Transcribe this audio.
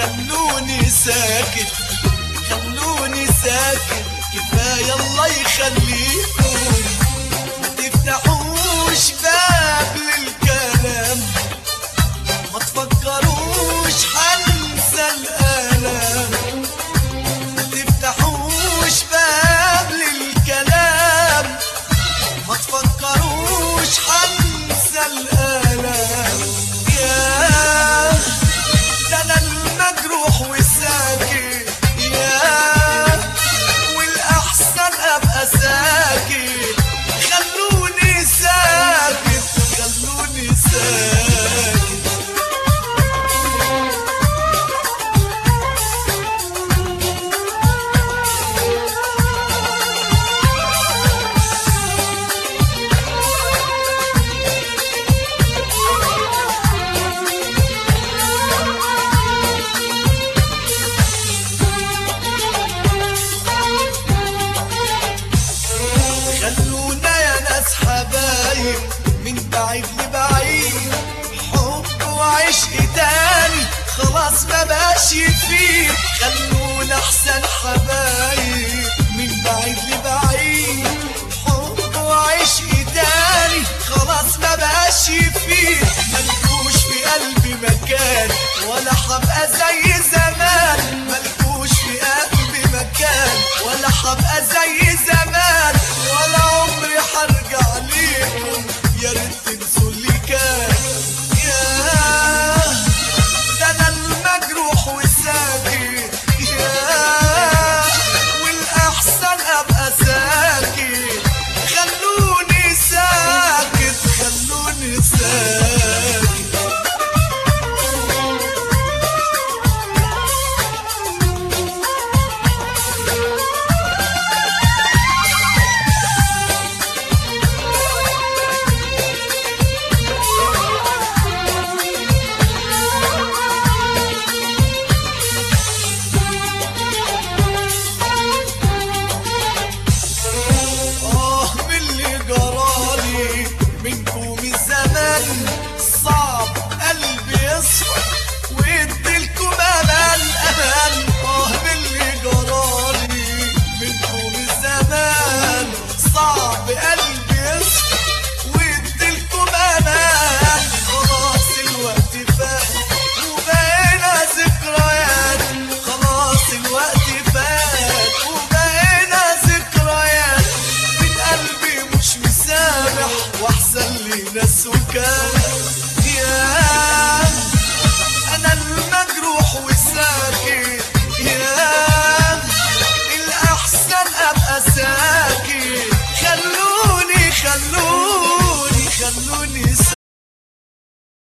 خلوني ساكت خلوني ساكت كفاية الله يخليكم ما تفتحوش باب للكلام ما تفكروش حنسى الآلام ما تفتحوش باب للكلام ما تفكروش حنسى الآلام يا ده أنا المجروح وساكت يا والأحسن أبقى ساكت خلوني ساكت خلوني ساكت خلونا يا ناس حبايب من بعيد لبعيد حب وعشق تاني خلاص ما بقاش يفيد خلونا احسن حبايب من بعيد لبعيد حب وعشق تاني خلاص ما بقاش يفيد ملكوش في قلبي مكان ولا هبقى زي زمان